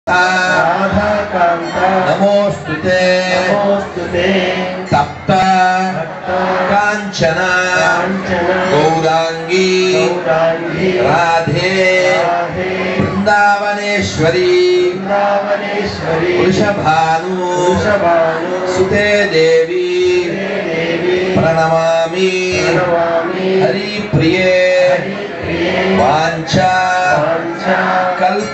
రాధాకాంత నమోస్తుతే నమోస్తుతే తప్త భక్త కాంచన కాంచన గౌరాంగీ గౌరాంగి రాధే రాధే బృందావనేశ్వరి బృందావనేశ్వరి వృషభాను వృషభాను సుతే దేవి దేవి ప్రణమామి ప్రణమామి హరి ప్రియే హరిప్రియే వాంఛ వాంఛ కల్ప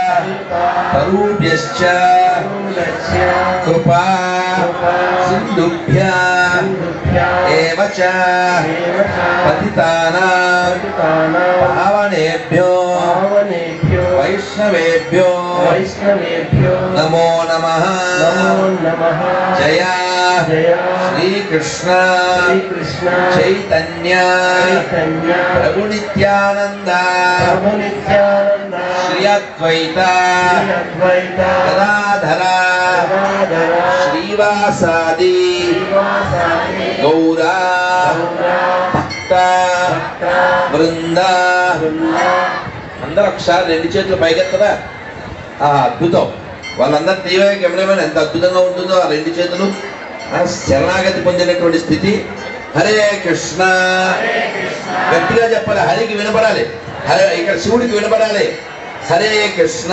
తరుభ్యశ్చ కల్పూలస్య కృపా కృపా సింధుభ్య సింధుభ్య ఏవ చ ఏవ చ పతితానాం పతితానాం పావనేభ్యో పావనేభ్యో వైష్ణవేభ్యో వైష్ణవేభ్యో నమో నమః నమో నమః జయ జయ శ్రీకృష్ణ శ్రీకృష్ణ చైతన్య చైతన్య ప్రభు నిత్యానంద ప్రభు నిత్యానంద శ్రీ అద్వైత శ్రీ అద్వైత గదాధర గదాధర శ్రీవాసాది శ్రీవాసాది గౌరా గౌర భక్త భక్త బృంద బృంద అందరూ ఒకసారి రెండు చేతులు పైకెత్తరా ఆ అద్భుతం వాళ్ళందరూ టీవీ కెమెరామెన్ ఎంత అద్భుతంగా ఉంటుందో ఆ రెండు చేతులు ఆ శరణాగతి పొందినటువంటి స్థితి హరే కృష్ణ గట్టిగా చెప్పాలి హరికి వినపడాలి హరే ఇక్కడ శివుడికి వినపడాలి హరే కృష్ణ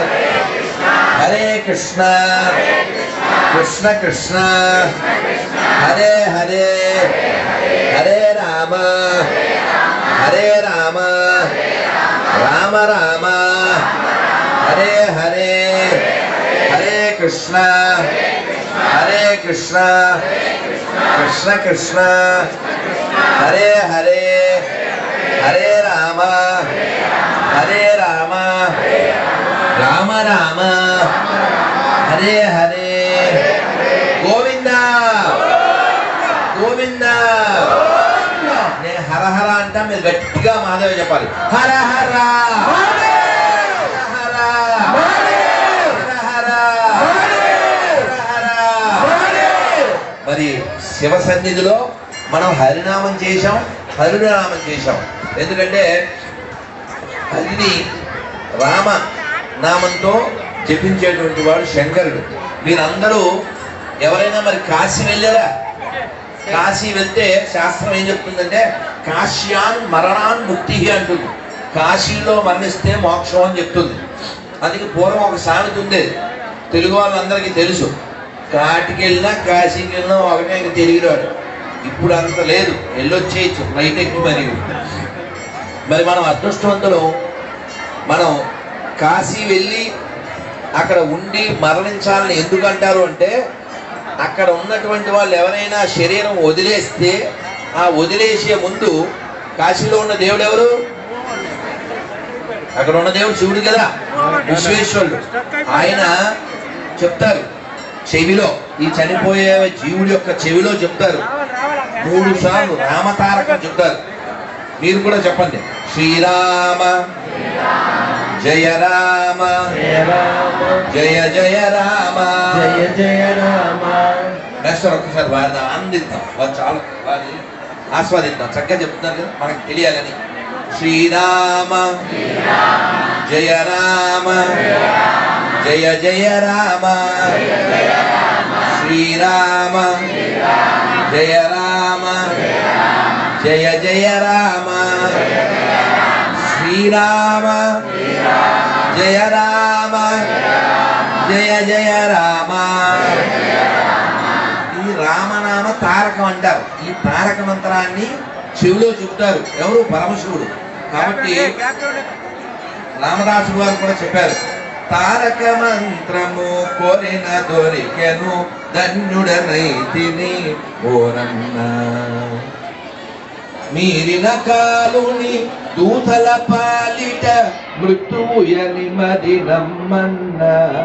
హరే కృష్ణ కృష్ణ కృష్ణ హరే హరే హరే రామ హరే రామ రామ రామ హరే హరే హరే కృష్ణ హరే కృష్ణ కృష్ణ కృష్ణ హరే హరే హరే రామ హరే రామ రామ రామ హరే హరే గోవింద గోవింద నేను హర హర అంటా మీరు గట్టిగా మాధవ చెప్పాలి హర హర హర హర హర హర హర హర మరి శివ సన్నిధిలో మనం హరినామం చేశాం హరినామం చేశాం ఎందుకంటే హరిని రామ నామంతో జపించేటువంటి వాడు శంకరుడు మీరందరూ ఎవరైనా మరి కాశీ వెళ్ళారా కాశీ వెళ్తే శాస్త్రం ఏం చెప్తుందంటే కాశ్యాన్ మరణాన్ ముక్తి అంటుంది కాశీలో మరణిస్తే మోక్షం అని చెప్తుంది అందుకే పూర్వం ఒక సామెత ఉండేది తెలుగు వాళ్ళందరికీ తెలుసు కాటికి వెళ్ళినా కాశీకి వెళ్ళినా ఒకటే ఇంక తిరిగిరాడు ఇప్పుడు అంత లేదు వెళ్ళొచ్చేయచ్చు ఫ్లైట్ ఎక్కి మరి మరి మనం అదృష్టవంతులు మనం కాశీ వెళ్ళి అక్కడ ఉండి మరణించాలని ఎందుకు అంటారు అంటే అక్కడ ఉన్నటువంటి వాళ్ళు ఎవరైనా శరీరం వదిలేస్తే ఆ వదిలేసే ముందు కాశీలో ఉన్న దేవుడు ఎవరు అక్కడ ఉన్న దేవుడు శివుడు కదా విశ్వేశ్వరుడు ఆయన చెప్తారు చెవిలో ఈ చనిపోయే జీవుడి యొక్క చెవిలో చెప్తారు మూడు సార్లు రామతారకం చెప్తారు మీరు కూడా చెప్పండి శ్రీరామ జయ రామ జయ రామ జయ జయ రామ జయ జయ రామ నెక్స్ట్ ఒక్కసారి వారిని ఆనందిద్దాం వారు చాలా వారిని ఆస్వాదిద్దాం చక్కగా చెప్తున్నారు కదా మనకు తెలియాలని శ్రీరామ జయ రామ జయ జయ రామ శ్రీరామ జయ రామ జయ జయ రామ శ్రీరామ జయ రామ జయ జయ రామ ఈ రామనామ తారకం అంటారు ఈ తారక మంత్రాన్ని శివులో చెబుతారు ఎవరు పరమశివుడు కాబట్టి రామదాసు గారు కూడా చెప్పారు తారక మంత్రము కోరిన దొరికెను ధన్యుడనైతిని ఓరన్న మీరిన కాలుని దూతల పాలిట మృత్యుయని మరి నమ్మన్న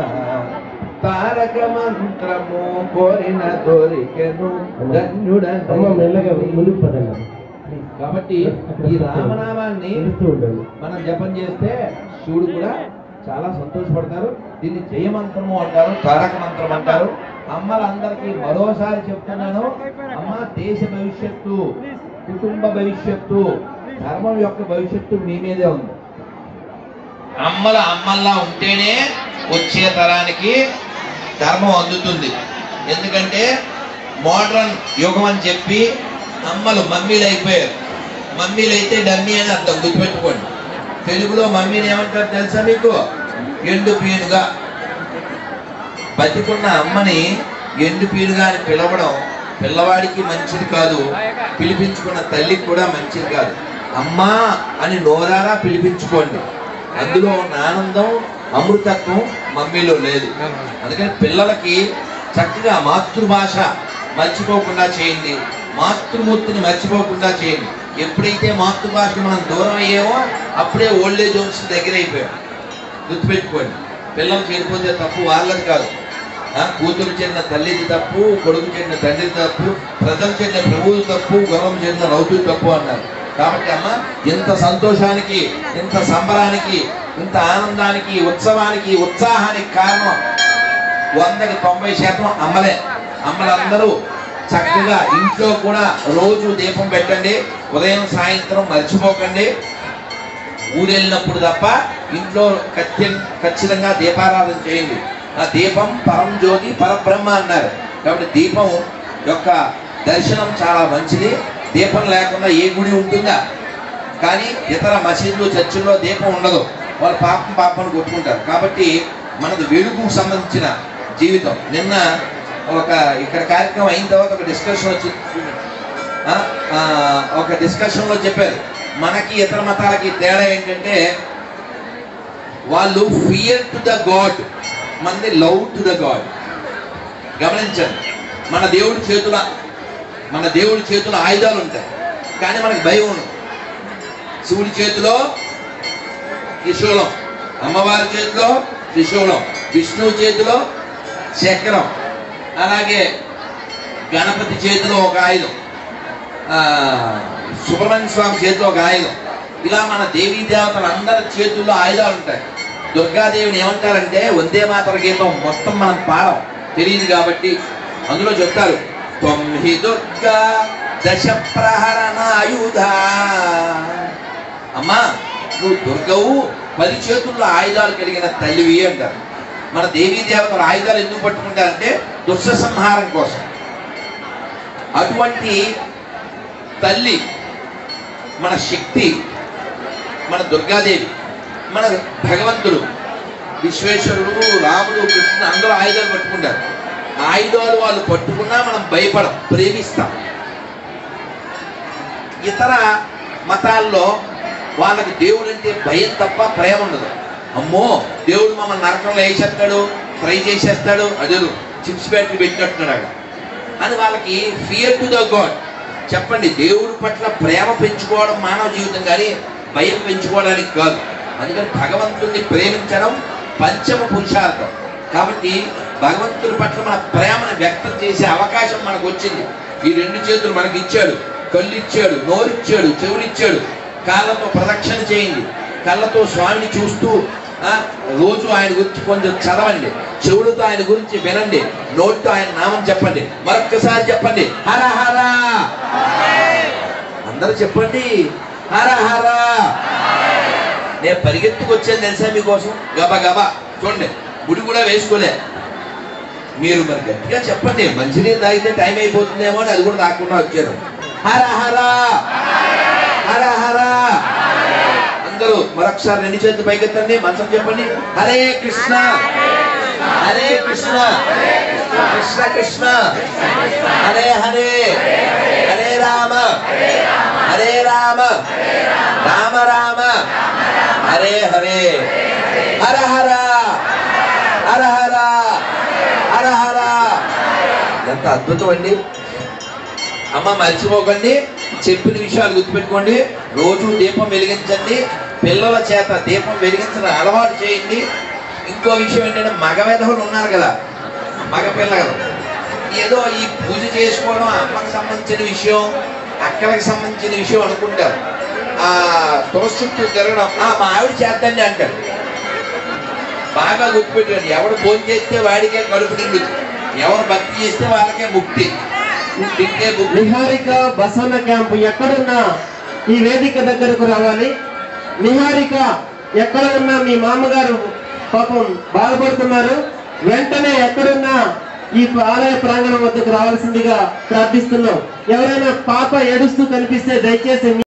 తారక మంత్రము కోరిన దొరికెను అమ్మ మెల్లగా ముందుకు ధన్యుడనైతిని పదండి కాబట్టి ఈ రామనామాన్ని తెలుస్తూ ఉండండి మనం జపం చేస్తే శివుడు కూడా చాలా సంతోషపడతారు దీన్ని జయమంత్రము అంటారు తారక మంత్రం అంటారు అమ్మలందరికీ మరోసారి చెప్తున్నాను అమ్మ దేశ భవిష్యత్తు కుటుంబ భవిష్యత్తు ధర్మం యొక్క భవిష్యత్తు మీ మీదే ఉంది అమ్మల అమ్మల్లా ఉంటేనే వచ్చే తరానికి ధర్మం అందుతుంది ఎందుకంటే మోడ్రన్ యుగం అని చెప్పి అమ్మలు మమ్మీలు అయిపోయారు మమ్మీలు అయితే డమ్మీ అని అర్థం గుర్తుపెట్టుకోండి తెలుగులో మమ్మీని ఏమంటారు తెలుసా మీకు ఎండు పీనుగా బతికున్న అమ్మని ఎండు పీనుగా అని పిలవడం పిల్లవాడికి మంచిది కాదు పిలిపించుకున్న తల్లికి కూడా మంచిది కాదు అమ్మా అని నోరారా పిలిపించుకోండి అందులో ఉన్న ఆనందం అమృతత్వం మమ్మీలో లేదు అందుకని పిల్లలకి చక్కగా మాతృభాష మర్చిపోకుండా చేయండి మాతృమూర్తిని మర్చిపోకుండా చేయండి ఎప్పుడైతే మాతృభాష మనం దూరం అయ్యామో అప్పుడే ఓల్డ్ ఏజ్ హోమ్స్ దగ్గర అయిపోయాం గుర్తుపెట్టుకోండి పిల్లలు చెడిపోతే తప్పు వాళ్ళది కాదు ఆ, కూతురు చెందిన తల్లిది తప్పు కొడుకు చెందిన తండ్రి తప్పు ప్రజలు చెందిన ప్రభువు తప్పు గుర్రం చెందిన రౌతు తప్పు అన్నారు కాబట్టి అమ్మ ఇంత సంతోషానికి ఇంత సంబరానికి ఇంత ఆనందానికి ఉత్సవానికి ఉత్సాహానికి కారణం వందకి తొంభై శాతం అమ్మలే అమ్మలందరూ చక్కగా ఇంట్లో కూడా రోజు దీపం పెట్టండి ఉదయం సాయంత్రం మర్చిపోకండి ఊరెళ్ళినప్పుడు తప్ప ఇంట్లో ఖచ్చితం ఖచ్చితంగా దీపారాధన చేయండి ఆ దీపం పరం జ్యోతి పరబ్రహ్మ అన్నారు కాబట్టి దీపం యొక్క దర్శనం చాలా మంచిది దీపం లేకుండా ఏ గుడి ఉంటుందా కానీ ఇతర మసీదులు చర్చిల్లో దీపం ఉండదు వాళ్ళు పాపం పాపం కొట్టుకుంటారు కాబట్టి మనది వెలుగుకు సంబంధించిన జీవితం నిన్న ఒక ఇక్కడ కార్యక్రమం అయిన తర్వాత ఒక డిస్కషన్ వచ్చి ఆ, ఆ, ఒక డిస్కషన్లో చెప్పారు మనకి ఇతర మతాలకి తేడా ఏంటంటే వాళ్ళు ఫియర్ టు ద గాడ్ మనది లవ్ టు ద గాడ్ గమనించండి మన దేవుడి చేతుల మన దేవుడి చేతుల ఆయుధాలు ఉంటాయి కానీ మనకి భయం ఉండదు శివుడి చేతిలో త్రిశూలం అమ్మవారి చేతిలో త్రిశూలం విష్ణువు చేతిలో చక్రం అలాగే గణపతి చేతిలో ఒక ఆయుధం ఆ, సుబ్రహ్మణ్య స్వామి చేతిలో ఒక ఆయుధం ఇలా మన దేవీ దేవతల అందరి చేతుల్లో ఆయుధాలు ఉంటాయి దుర్గాదేవిని ఏమంటారంటే వందే మాతర గీతం మొత్తం మనం పాడం తెలియదు కాబట్టి అందులో చెప్తారు తొమ్మిది దుర్గా దశ ప్రహరణాయుధ అమ్మా నువ్వు దుర్గవు పది చేతుల్లో ఆయుధాలు కలిగిన తల్లివి అంటారు మన దేవీ దేవతల ఆయుధాలు ఎందుకు పట్టుకుంటారంటే దుష్ట సంహారం కోసం అటువంటి తల్లి మన శక్తి మన దుర్గాదేవి మన భగవంతుడు విశ్వేశ్వరుడు రాముడు కృష్ణుడు అందరూ ఆయుధాలు పట్టుకుంటారు ఆయుధాలు వాళ్ళు పట్టుకున్నా మనం భయపడం ప్రేమిస్తాం ఇతర మతాల్లో వాళ్ళకి దేవుడు అంటే భయం తప్ప ప్రేమ ఉండదు అమ్మో దేవుడు మమ్మల్ని నరకంలో వేసేస్తాడు ఫ్రై చేసేస్తాడు అదే చిప్స్ బ్యాటరీ పెట్టినట్టున్నాడు అక్కడ అని వాళ్ళకి ఫియర్ టు ద గాడ్ చెప్పండి దేవుడి పట్ల ప్రేమ పెంచుకోవడం మానవ జీవితం కానీ భయం పెంచుకోవడానికి కాదు అందుకని భగవంతుడిని ప్రేమించడం పంచమ పురుషార్థం కాబట్టి భగవంతుడి పట్ల మన ప్రేమను వ్యక్తం చేసే అవకాశం మనకు వచ్చింది ఈ రెండు చేతులు మనకి ఇచ్చాడు కళ్ళు ఇచ్చాడు నోరు ఇచ్చాడు చెవులు ఇచ్చాడు కాళ్ళతో ప్రదక్షిణ చేయండి కళ్ళతో స్వామిని చూస్తూ ఆ, రోజు ఆయన గురించి కొంచెం చదవండి చెవులతో ఆయన గురించి వినండి నోటితో ఆయన నామం చెప్పండి మరొక్కసారి చెప్పండి హర హర అందరూ చెప్పండి హర హర నేను పరిగెత్తుకొచ్చాను తెలుసా మీకోసం గబా గబా చూడండి గుడి కూడా వేసుకోలే మీరు మరి గట్టిగా చెప్పండి మంచినీళ్ళు తాగితే టైం అయిపోతుందేమో అని అది కూడా తాకుండా వచ్చారు హర హర హర హర అందరూ మరొకసారి రెండు చేతులు పైకెత్తండి మంచం చెప్పండి హరే కృష్ణ హరే కృష్ణ కృష్ణ కృష్ణ హరే హరే హరే రామ హరే రామ రామ రామ హరే హరే హర హర హర హర హర హర ఎంత అద్భుతం అండి అమ్మ మర్చిపోకండి చెప్పిన విషయాలు గుర్తుపెట్టుకోండి రోజు దీపం వెలిగించండి పిల్లల చేత దీపం వెలిగించడం అలవాటు చేయండి ఇంకో విషయం ఏంటంటే మగ వెధవులు ఉన్నారు కదా మగ పిల్లలు ఏదో ఈ పూజ చేసుకోవడం అమ్మకి సంబంధించిన విషయం అక్కలకి సంబంధించిన విషయం అనుకుంటారు ఆ తులసి చుట్టూ తిరగడం "ఆ, మా ఆవిడ చేద్దండి అంటారు బాగా గుర్తుపెట్టాడు ఎవడు భోజనం చేస్తే వాడికే కడుపు నిండుతుంది ఎవరు భక్తి చేస్తే వాళ్ళకే ముక్తి తింటే ముక్తి నిహారిక బసన్న క్యాంపు ఎక్కడున్నా ఈ వేదిక దగ్గరకు రావాలి నిహారిక ఎక్కడ ఉన్నా మీ మామగారు పాపం బాధపడుతున్నారు వెంటనే ఎక్కడున్నా ఈ ఆలయ ప్రాంగణం వద్దకు రావాల్సిందిగా ప్రార్థిస్తున్నాం ఎవరైనా పాప ఏడుస్తూ కనిపిస్తే దయచేసి మీ